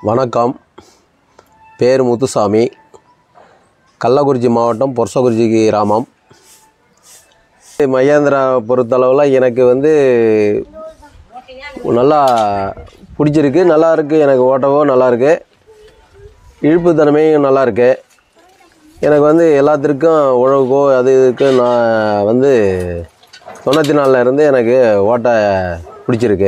வணக்கம் பேர் முத்துசாமி கள்ளக்குறிச்சி மாவட்டம் பொர்சகுறிச்சி கிராமம் மகேந்திரா பொறுத்தளவில் எனக்கு வந்து நல்லா பிடிச்சிருக்கு நல்லா இருக்குது எனக்கு ஓட்டவும் நல்லா இருக்கு இழுப்பு தன்மையும் நல்லா இருக்கு எனக்கு வந்து எல்லாத்திற்கும் உழவுக்கோ அது இதுக்கு நான் வந்து தொண்ணூற்றி நாலில் இருந்து எனக்கு ஓட்ட பிடிச்சிருக்கு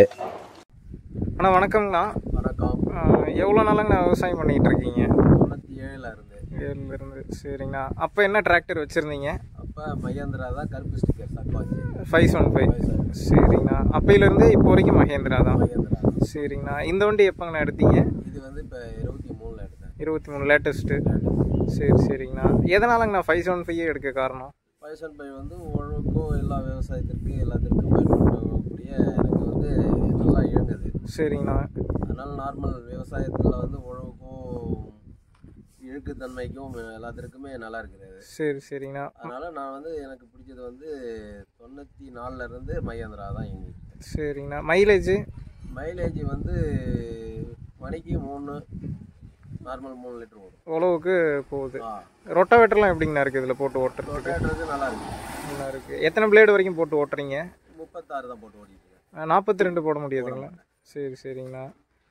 அண்ணா வணக்கங்கண்ணா வணக்கம் ஆஹ் எவ்வளோ நாளாங்கண்ணா விவசாயம் பண்ணிகிட்டு இருக்கீங்க தொண்ணூற்றி ஏழில் இருந்து ஏழுலேருந்து சரிங்கண்ணா அப்போ என்ன டிராக்டர் வச்சுருந்தீங்க அப்போ மகேந்திரா தான் கருப்பு ஸ்டிக்கர் சர்வாச்சு ஃபைவ் ஒன் ஃபைவ் சரிங்கண்ணா அப்பையிலேருந்து இப்போ வரைக்கும் மகேந்திரா தான் மகேந்திரா சரிங்கண்ணா இந்த வண்டி எப்போங்கண்ணா எடுத்தீங்க இது வந்து இப்போ இருபத்தி மூணில் எடுத்தேன் இருபத்தி மூணு லேட்டஸ்ட்டு சரி சரிங்கண்ணா எதனாலங்கண்ணா ஃபைவ் ஒன் ஃபைவ் எடுக்க காரணம் பைசன் பை வந்து உழவுக்கும் எல்லா விவசாயத்திற்கு எல்லாத்திற்கும் பயன்படக்கூடிய எனக்கு வந்து நல்லா இயங்குது சரிங்கண்ணா அதனால் நார்மல் விவசாயத்தில் வந்து உழவுக்கும் இழுக்குத்தன்மைக்கும் எல்லாத்திற்குமே நல்லா இருக்கிறது சரி சரிங்கண்ணா அதனால் நான் வந்து எனக்கு பிடிச்சது வந்து தொண்ணூற்றி நாலில் இருந்து மகேந்திரா தான் இயங்கிட்டு சரிங்கண்ணா மைலேஜ் மைலேஜ் வந்து மணிக்கு மூணு நார்மல் மூணு லிட்டர் ஓடும் உழவுக்கு போகுது ஆ ரொட்டாவேட்டர்லாம் எப்படிங்கண்ணா இருக்குது இதில் போட்டு ஓட்டுறதுக்கு ரொட்டேட்டருக்கு நல்லா இருக்கு நல்லா இருக்குது எத்தனை பிளேடு வரைக்கும் போட்டு ஓட்டுறீங்க முப்பத்தாறு தான் போட்டு ஓடிட்டு இருக்கேன் நாற்பத்தி ரெண்டு போட முடியாதுங்களா சரி சரிங்கண்ணா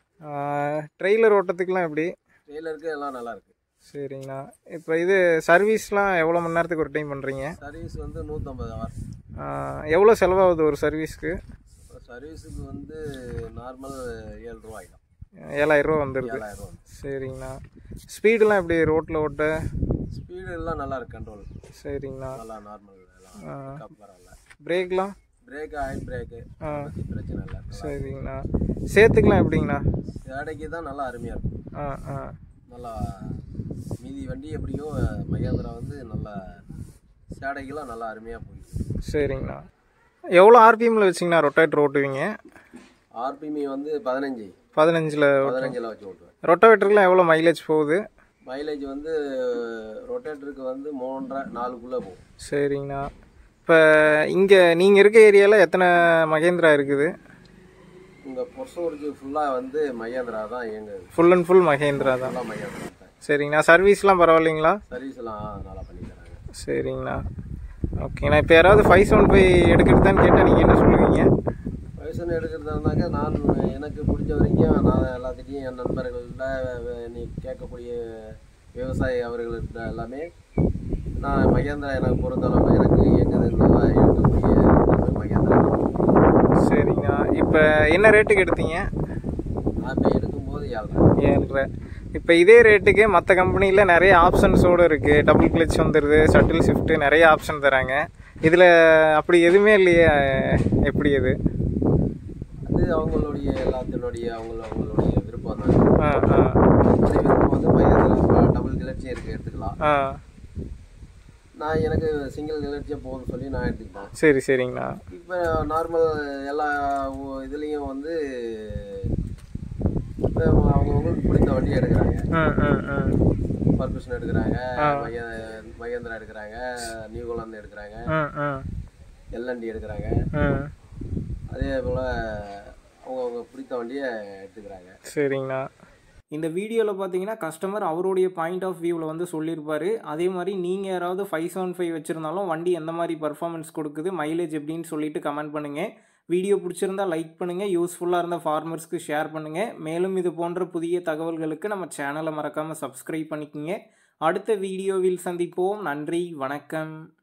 ட்ரெய்லர் ஓட்டத்துக்குலாம் எப்படி டெய்லருக்கு எல்லாம் நல்லா இருக்கு சரிங்கண்ணா இப்போ இது சர்வீஸ்லாம் எவ்வளோ மணி நேரத்துக்கு ஒரு டைம் பண்ணுறீங்க சர்வீஸ் வந்து நூற்றம்பது ஹவர் எவ்வளோ செலவாகுது ஒரு சர்வீஸ்க்கு சர்வீஸுக்கு வந்து நார்மல் ஏழு ரூபாய்க்கும் ஏழாயிரரூவா வந்துடுது ஏழாயிரம் ரூபா சரிங்கண்ணா ஸ்பீடெலாம் எப்படி ரோட்டில் ஓட்ட ஸ்பீடு எல்லாம் நல்லா இருக்கு கண்ட்ரோல் சரிங்கண்ணா நல்லா நார்மல் எல்லாம் கப் பரவாயில்ல பிரேக்லாம் பிரேக் ஆயில் பிரேக்கு பற்றி பிரச்சனை இல்லை நல்லா சரிங்கண்ணா சேத்துக்கலாம் எப்படிங்கண்ணா சேடைக்கு தான் நல்லா அருமையாக இருக்கும் ஆ ஆ நல்லா மீதி வண்டி எப்படியோ மகேந்திரா வந்து நல்லா சேடைக்கெல்லாம் நல்லா அருமையாக போயிடுது சரிங்கண்ணா எவ்வளோ ஆர்பிஎம்மில் வச்சிங்கண்ணா ரொட்டேட்டர் ஓட்டுவீங்க ஆர்பிஎம் வந்து பதினஞ்சு பதினஞ்சில் பதினஞ்சில் வச்சு ஓட்டுவேன் ரொட்டோவேட்டருக்குலாம் எவ்வளோ மைலேஜ் போகுது மைலேஜ் வந்து ரொட்டேட்டருக்கு வந்து மூன்றரை நாலுக்குள்ளே போகும் சரிங்கண்ணா இப்போ இங்கே நீங்கள் இருக்க ஏரியாவில் எத்தனை மகேந்திரா இருக்குது உங்கள் பொறுத்தவரைக்கு ஃபுல்லாக வந்து மகேந்திரா தான் இயங்குது ஃபுல் அண்ட் ஃபுல் மகேந்திரா தான் ஃபுல்லாக மகேந்திரா தான் சரிங்கண்ணா சர்வீஸ்லாம் பரவாயில்லைங்களா சர்வீஸ்லாம் நல்லா பண்ணி தராங்க சரிங்கண்ணா ஓகேண்ணா இப்போ யாராவது ஃபைவ் செவன் ஃபைவ் எடுக்கிறதான்னு கேட்டால் நீங்கள் என்ன சொல்லுவீங்க வயசுன்னு எடுக்கிறதானாக்க நான் எனக்கு பிடிச்ச வரைக்கும் நான் எல்லாத்திட்டையும் என் நண்பர்கள்ட்ட வே- நீ கேட்கக்கூடிய விவசாயி அவர்கள்ட்ட எல்லாமே நான் மகேந்திரா எனக்கு பொறுத்தளவு எனக்கு இயங்குது நல்லா இயங்கக்கூடிய ஒரு மகேந்திரா சரிங்கண்ணா இப்போ என்ன ரேட்டுக்கு எடுத்தீங்க நான் இப்போ எடுக்கும்போது ஏழ்றேன் ஏழ்ரை இப்போ இதே ரேட்டுக்கு மற்ற கம்பெனியில் நிறைய ஆப்ஷன்ஸோடு இருக்குது டபுள் கிளச் வந்துடுது ஷட்டில் ஷிஃப்ட்டு நிறைய ஆப்ஷன் தராங்க இதில் அப்படி எதுவுமே இல்லையே எப்படி இது அது அவங்களுடைய எல்லாத்தினுடைய அவங்கள அவங்களுடைய விருப்பம் தான் ஆ ஆ அதே விருப்பம் வந்து மகேந்திரா டபுள் கிளர்ச்சியும் இருக்குது எடுத்துக்கலாம் ஆ நான் எனக்கு சிங்கிள் கிளர்ச்சியே போதும்னு சொல்லி நான் எடுத்துக்கிட்டேன் சரி சரிங்கண்ணா இப்போ நார்மல் எல்லா ஊ- இதுலேயும் வந்து இப்போ அவங்கவுங்களுக்கு பிடித்த வண்டி எடுக்கிறாங்க ம் ம் ம் பர்குஷன் எடுக்கிறாங்க மகே மகேந்திரா எடுக்கிறாங்க நியூகோலாந்து எடுக்கிறாங்க ம் ம் எல்என்டி எடுக்கிறாங்க ம் அதே போல் அவங்கவுங்க பிடித்த வண்டியை எடுத்துக்கிறாங்க சரிங்கண்ணா இந்த வீடியோவில் பார்த்தீங்கன்னா கஸ்டமர் அவருடைய பாயிண்ட் ஆஃப் வியூவில் வந்து சொல்லியிருப்பாரு அதே மாதிரி நீங்கள் யாராவது ஃபைவ் செவன் ஃபைவ் வச்சுருந்தாலும் வண்டி எந்த மாதிரி பர்ஃபார்மன்ஸ் கொடுக்குது மைலேஜ் எப்படின்னு சொல்லிட்டு கமெண்ட் பண்ணுங்கள் வீடியோ பிடிச்சிருந்தா லைக் பண்ணுங்கள் யூஸ்ஃபுல்லாக இருந்த ஃபார்மர்ஸ்க்கு ஷேர் பண்ணுங்கள் மேலும் இது போன்ற புதிய தகவல்களுக்கு நம்ம சேனலை மறக்காமல் சப்ஸ்கிரைப் பண்ணிக்கோங்க அடுத்த வீடியோவில் சந்திப்போம் நன்றி வணக்கம்